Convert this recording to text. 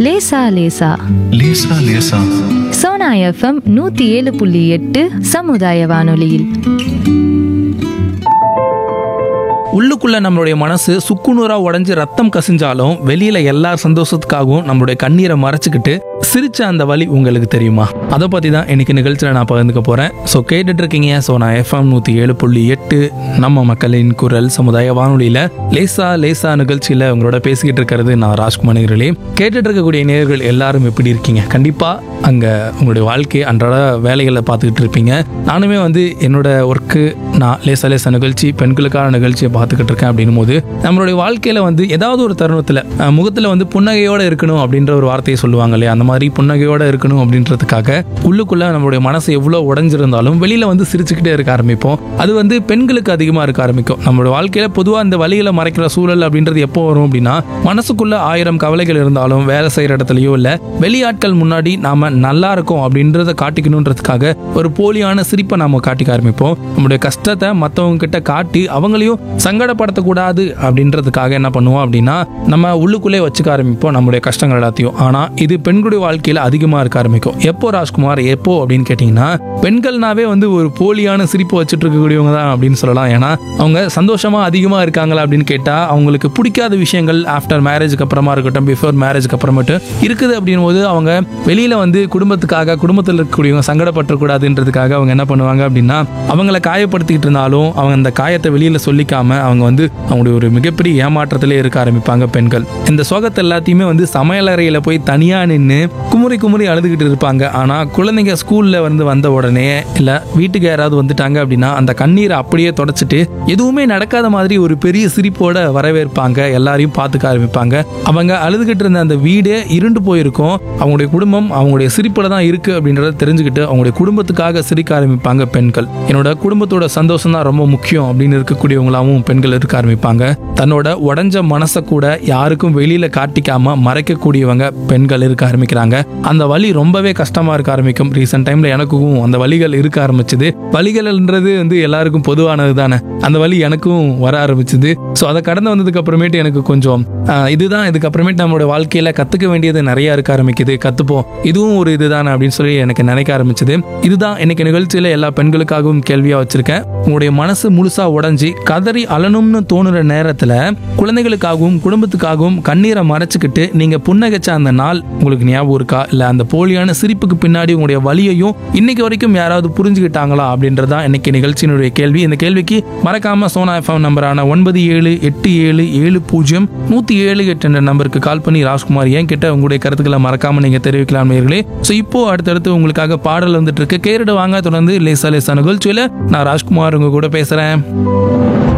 லேசா லேசா லேசா லேசா சோனா எஃப்எம் நூத்தி ஏழு புள்ளி எட்டு சமுதாய வானொலியில் உள்ளுக்குள்ள நம்மளுடைய மனசு சுக்குநூறா உடைஞ்சு ரத்தம் கசிஞ்சாலும் வெளியில எல்லார் சந்தோஷத்துக்காகவும் நம்மளுடைய கண்ணீரை மறைச்சிக்கிட்டு சிரிச்ச அந்த வழி உங்களுக்கு தெரியுமா அதை பத்தி தான் இன்னைக்கு நிகழ்ச்சியில் நான் பகிர்ந்துக்க போறேன் ஸோ கேட்டுட்டு இருக்கீங்க ஸோ நான் எஃப்எம் நூத்தி ஏழு புள்ளி எட்டு நம்ம மக்களின் குரல் சமுதாய வானொலியில லேசா லேசா நிகழ்ச்சியில உங்களோட பேசிக்கிட்டு இருக்கிறது நான் ராஜ்குமார் நேயர்களே கேட்டுட்டு இருக்கக்கூடிய நேயர்கள் எல்லாரும் எப்படி இருக்கீங்க கண்டிப்பா அங்க உங்களுடைய வாழ்க்கை அன்றாட வேலைகளை பார்த்துக்கிட்டு இருப்பீங்க நானுமே வந்து என்னோட ஒர்க்கு நான் லேசா லேசா நிகழ்ச்சி பெண்களுக்கான நிகழ்ச்சியை பார்த்துக்கிட்டு இருக்கேன் அப்படின்னும் போது நம்மளுடைய வாழ்க்கையில வந்து ஏதாவது ஒரு தருணத்துல அஹ், முகத்துல வந்து புன்னகையோட இருக்கணும் அப்படின்ற ஒரு வார்த்தையை சொல்லுவாங்க இல்லையா அந்த மாதிரி புன்னகையோட இருக்கணும் அப்படின்றதுக்காக உள்ளுக்குள்ள நம்மளுடைய மனசு எவ்வளவு உடைஞ்சிருந்தாலும் வெளியில வந்து சிரிச்சுக்கிட்டே இருக்க ஆரம்பிப்போம் அது வந்து பெண்களுக்கு அதிகமா இருக்க ஆரம்பிக்கும் நம்மளுடைய வாழ்க்கையில பொதுவா இந்த வழிகளை மறைக்கிற சூழல் அப்படின்றது எப்போ வரும் அப்படின்னா மனசுக்குள்ள ஆயிரம் கவலைகள் இருந்தாலும் வேலை செய்யற இடத்துலயோ இல்ல வெளியாட்கள் முன்னாடி நாம நல்லா இருக்கோம் அப்படின்றத காட்டிக்கணுன்றதுக்காக ஒரு போலியான சிரிப்பை நாம காட்டிக்க ஆரம்பிப்போம் நம்மளுடைய கஷ்டத்தை மத்தவங்க கிட்ட காட்டி அவங்களையும் சங்கடப்படுத்தக்கூடாது அப்படின்றதுக்காக என்ன பண்ணுவோம் அப்படின்னா நம்ம உள்ளுக்குள்ளே வச்சுக்க ஆரம்பிப்போம் நம்மளுடைய கஷ்டங்கள் எல்லாத்தையும் ஆனா இது பெண்களுடைய வாழ்க்கையில அதிகமா இருக்க ஆரம்பிக்கும் எப்போ ராஜ்குமார் எப்போ அப்படின்னு கேட்டீங்கன்னா பெண்கள்னாவே வந்து ஒரு போலியான சிரிப்பு வச்சுட்டு இருக்கக்கூடியவங்க தான் அப்படின்னு சொல்லலாம் ஏன்னா அவங்க சந்தோஷமா அதிகமா இருக்காங்களா அப்படின்னு கேட்டா அவங்களுக்கு பிடிக்காத விஷயங்கள் ஆஃப்டர் மேரேஜுக்கு அப்புறமா இருக்கட்டும் பிஃபோர் மேரேஜுக்கு அப்புறமேட்டு இருக்குது அப்படின் போது அவங்க வெளியில வந்து குடும்பத்துக்காக குடும்பத்தில் இருக்கக்கூடியவங்க சங்கடப்பட்டுறக்கூடாதுன்றதுக்காக அவங்க என்ன பண்ணுவாங்க அப்படின்னா அவங்கள காயப்படுத்திக்கிட்டு இருந்தாலும் அவங்க அந்த காயத்தை வெளியில சொல்லிக்காம அவங்க வந்து அவங்களுடைய ஒரு மிகப்பெரிய ஏமாற்றத்திலே இருக்க ஆரம்பிப்பாங்க பெண்கள் இந்த சோகத்தை எல்லாத்தையுமே வந்து சமையலறையில போய் தனியா நின்று குமுறி குமுறி அழுதுகிட்டு இருப்பாங்க ஆனா குழந்தைங்க ஸ்கூல்ல வந்து வந்த உடனே இல்ல வீட்டுக்கு யாராவது வந்துட்டாங்க அப்படின்னா அந்த கண்ணீரை அப்படியே தொடச்சிட்டு எதுவுமே நடக்காத மாதிரி ஒரு பெரிய சிரிப்போட வரவேற்பாங்க எல்லாரையும் பார்த்துக்க ஆரம்பிப்பாங்க அவங்க அழுதுகிட்டு இருந்த அந்த வீடே இருண்டு போயிருக்கும் அவங்களுடைய குடும்பம் அவங்களுடைய சிரிப்புல தான் இருக்கு அப்படின்றத தெரிஞ்சுக்கிட்டு அவங்களுடைய குடும்பத்துக்காக சிரிக்க ஆரம்பிப்பாங்க பெண்கள் என்னோட குடும்பத்தோட சந்தோஷம் தான் ரொம்ப முக்கியம் அப்படின்னு இருக்கக்கூடியவங்களாவும் பெண்கள் இருக்க ஆரம்பிப்பாங்க தன்னோட உடஞ்ச மனசை கூட யாருக்கும் வெளியில காட்டிக்காம மறைக்கக்கூடியவங்க பெண்கள் இருக்க ஆரம்பிக்கிறாங்க அந்த வலி ரொம்பவே கஷ்டமா இருக்க ஆரம்பிக்கும் ரீசெண்ட் டைம்ல எனக்கும் அந்த வலிகள் இருக்க ஆரம்பிச்சது வலிகள்ன்றது வந்து எல்லாருக்கும் பொதுவானது தானே அந்த வலி எனக்கும் வர ஆரம்பிச்சது ஸோ அதை கடந்து வந்ததுக்கு அப்புறமேட்டு எனக்கு கொஞ்சம் ஆஹ், இதுதான் இதுக்கப்புறமேட்டு நம்மளோட வாழ்க்கையில கத்துக்க வேண்டியது நிறைய இருக்க ஆரம்பிக்குது கத்துப்போம் இதுவும் ஒரு இதுதானே அப்படின்னு சொல்லி எனக்கு நினைக்க ஆரம்பிச்சது இதுதான் இன்னைக்கு நிகழ்ச்சியில எல்லா பெண்களுக்காகவும் கேள்வியா வச்சிருக்கேன் உங்களுடைய மனசு முழுசா உடைஞ்சி கதறி அழணும்னு தோணுற நேரத்துல குழந்தைகளுக்காகவும் குடும்பத்துக்காகவும் கண்ணீரை மறைச்சுக்கிட்டு நீங்க புன்னகைச்ச அந்த நாள் உங்களுக்கு ஞாபகம் இருக்கா இல்ல அந்த போலியான சிரிப்புக்கு பின்னாடி உங்களுடைய வலியையும் இன்னைக்கு வரைக்கும் யாராவது புரிஞ்சுக்கிட்டாங்களா அப்படின்றதான் இன்னைக்கு நிகழ்ச்சியினுடைய கேள்வி இந்த கேள்விக்கு மறக்காம சோனா எஃப்எம் நம்பரான ஒன்பது ஏழு எட்டு ஏழு ஏழு பூஜ்ஜியம் நூத்தி ஏழு எட்டு என்ற நம்பருக்கு கால் பண்ணி ராஜ்குமார் ஏன் கிட்ட உங்களுடைய கருத்துக்களை மறக்காம நீங்க தெரிவிக்கலாம் நேயர்களே ஸோ இப்போ அடுத்தடுத்து உங்களுக்காக பாடல் வந்துட்டு இருக்கு கேரிட வாங்க தொடர்ந்து லேசா லேசா நிகழ்ச்சியில நான் ராஜ்குமார் உங்க கூட பேசுறேன்